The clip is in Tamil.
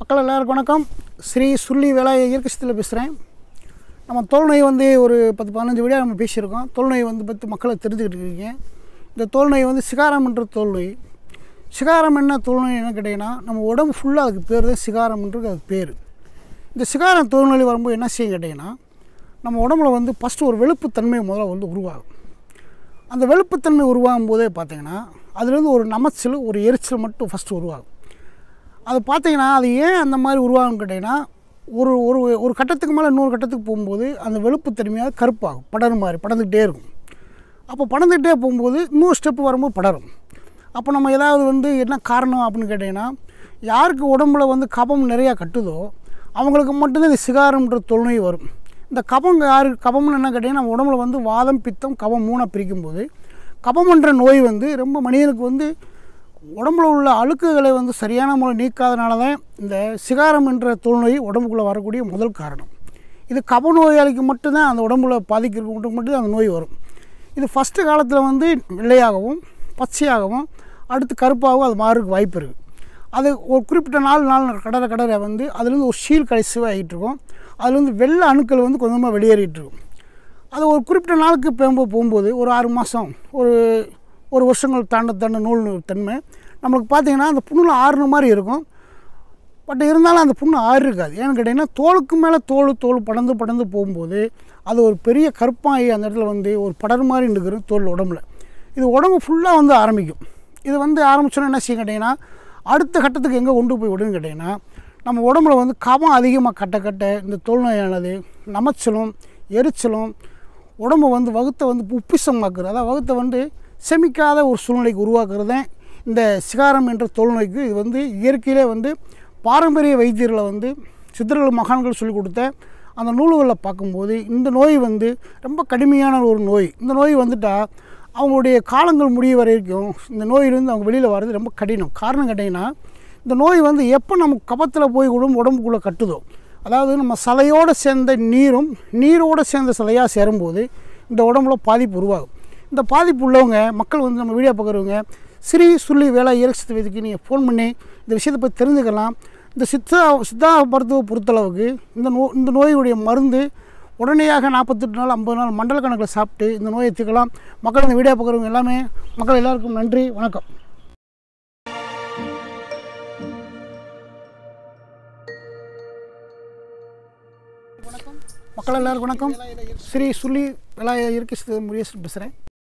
மக்கள் எல்லாருக்கும் வணக்கம் ஸ்ரீ சுள்ளி வேலாய இயற்கை சித்தில் பேசுகிறேன் நம்ம தோல்நோய் வந்து ஒரு பத்து பதினஞ்சு வீடியோ நம்ம பேசியிருக்கோம் தோல்நோய் வந்து பற்றி மக்களை தெரிஞ்சுக்கிட்டு இருக்கீங்க இந்த தோல்நோய் வந்து சிகாரம்ன்ற தோல்நோய் சிகாரம் என்ன தோல்நோய் என்ன கேட்டிங்கன்னா நம்ம உடம்பு ஃபுல்லாக அதுக்கு பேர் தான் சிகாரம்ன்றது அதுக்கு பேர் இந்த சிகாரம் தோல்நோய் வரும்போது என்ன செய்யும் கேட்டிங்கன்னா நம்ம உடம்புல வந்து ஃபஸ்ட்டு ஒரு வெளுப்புத்தன்மை முதல்ல வந்து உருவாகும் அந்த வெளுப்புத்தன்மை உருவாகும் போதே பார்த்தீங்கன்னா அதுலேருந்து ஒரு நமச்சல் ஒரு எரிச்சல் மட்டும் ஃபஸ்ட்டு உருவாகும் அது பார்த்தீங்கன்னா அது ஏன் அந்த மாதிரி உருவாகும்னு கேட்டிங்கன்னா ஒரு ஒரு ஒரு கட்டத்துக்கு மேலே இன்னொரு கட்டத்துக்கு போகும்போது அந்த வெளுப்புத்தன்மையாக கருப்பாகும் படரும் மாதிரி படர்ந்துக்கிட்டே இருக்கும் அப்போ படர்ந்துக்கிட்டே போகும்போது இன்னொரு ஸ்டெப்பு வரும்போது படரும் அப்போ நம்ம ஏதாவது வந்து என்ன காரணம் அப்படின்னு கேட்டிங்கன்னா யாருக்கு உடம்புல வந்து கபம் நிறையா கட்டுதோ அவங்களுக்கு மட்டும்தான் இந்த சிகாரம்ன்ற தொல்நோய் வரும் இந்த கபம் யாருக்கு கபம்னு என்ன கேட்டிங்கன்னா நம்ம உடம்புல வந்து வாதம் பித்தம் கபம் மூணாக பிரிக்கும்போது கபம்ன்ற நோய் வந்து ரொம்ப மனிதனுக்கு வந்து உடம்புல உள்ள அழுக்குகளை வந்து சரியான முறை நீக்காதனால தான் இந்த சிகாரம் என்ற தொல்நோய் உடம்புக்குள்ளே வரக்கூடிய முதல் காரணம் இது கப நோயாளிக்கு மட்டும்தான் அந்த உடம்புல பாதிக்கிறவங்களுக்கு மட்டும் அந்த நோய் வரும் இது ஃபஸ்ட்டு காலத்தில் வந்து வெள்ளையாகவும் பச்சையாகவும் அடுத்து கருப்பாகவும் அது மாறுறதுக்கு வாய்ப்பு இருக்குது அது ஒரு குறிப்பிட்ட நாள் நாள் கடற கடற வந்து அதுலேருந்து ஒரு ஷீல் கடைசியாக ஆகிட்டு இருக்கும் அதுலேருந்து வெள்ளை அணுக்கள் வந்து கொஞ்சமாக வெளியேறிட்டு இருக்கும் அது ஒரு குறிப்பிட்ட நாளுக்கு போகும்போது போகும்போது ஒரு ஆறு மாதம் ஒரு ஒரு வருஷங்கள் தாண்ட தாண்ட நூல் தன்மை நம்மளுக்கு பார்த்தீங்கன்னா அந்த புண்ணில் ஆறுன மாதிரி இருக்கும் பட் இருந்தாலும் அந்த புண்ணு ஆறு இருக்காது ஏன்னு கேட்டிங்கன்னா தோலுக்கு மேலே தோல் தோல் படந்து படந்து போகும்போது அது ஒரு பெரிய கருப்பாகி அந்த இடத்துல வந்து ஒரு படர் மாதிரி நிற்கிற தோல் உடம்புல இது உடம்பு ஃபுல்லாக வந்து ஆரம்பிக்கும் இது வந்து ஆரம்பிச்சோன்னா என்ன செய்யும் கேட்டிங்கன்னா அடுத்த கட்டத்துக்கு எங்கே கொண்டு போய் விடுன்னு கேட்டிங்கன்னா நம்ம உடம்புல வந்து கபம் அதிகமாக கட்ட கட்ட இந்த தோல் நோயானது நமச்சலும் எரிச்சலும் உடம்பை வந்து வகுத்தை வந்து உப்பிசமாக்குறது அதாவது வகுத்தை வந்து செமிக்காத ஒரு சூழ்நிலைக்கு உருவாக்குறது தான் இந்த சிகாரம் என்ற தொழுநோய்க்கு இது வந்து இயற்கையிலே வந்து பாரம்பரிய வைத்தியர்களை வந்து சித்தர்கள் மகான்கள் சொல்லிக் கொடுத்த அந்த நூல்களில் பார்க்கும்போது இந்த நோய் வந்து ரொம்ப கடுமையான ஒரு நோய் இந்த நோய் வந்துட்டால் அவங்களுடைய காலங்கள் முடிய வரைக்கும் இந்த நோயிலிருந்து அவங்க வெளியில் வர்றது ரொம்ப கடினம் காரணம் கேட்டிங்கன்னா இந்த நோய் வந்து எப்போ நம்ம கபத்தில் போய் உடம்பு உடம்புக்குள்ளே கட்டுதோ அதாவது நம்ம சதையோடு சேர்ந்த நீரும் நீரோடு சேர்ந்த சதையாக சேரும்போது இந்த உடம்புல பாதிப்பு உருவாகும் இந்த பாதிப்பு உள்ளவங்க மக்கள் வந்து நம்ம வீடியோ பார்க்குறவங்க ஸ்ரீ சுள்ளி வேலை இயற்கை வைத்துக்கு நீங்கள் ஃபோன் பண்ணி இந்த விஷயத்தை பற்றி தெரிஞ்சுக்கலாம் இந்த சித்தா சித்தா மருத்துவ பொறுத்தளவுக்கு இந்த நோ இந்த நோயுடைய மருந்து உடனடியாக நாற்பத்தெட்டு நாள் ஐம்பது நாள் மண்டல கணக்கில் சாப்பிட்டு இந்த நோயை தீர்க்கலாம் மக்கள் இந்த வீடியோ பார்க்குறவங்க எல்லாமே மக்கள் எல்லாருக்கும் நன்றி வணக்கம் மக்கள் எல்லாருக்கும் வணக்கம் ஸ்ரீ சுள்ளி விலாய இயற்கை முருகேசன் பேசுகிறேன்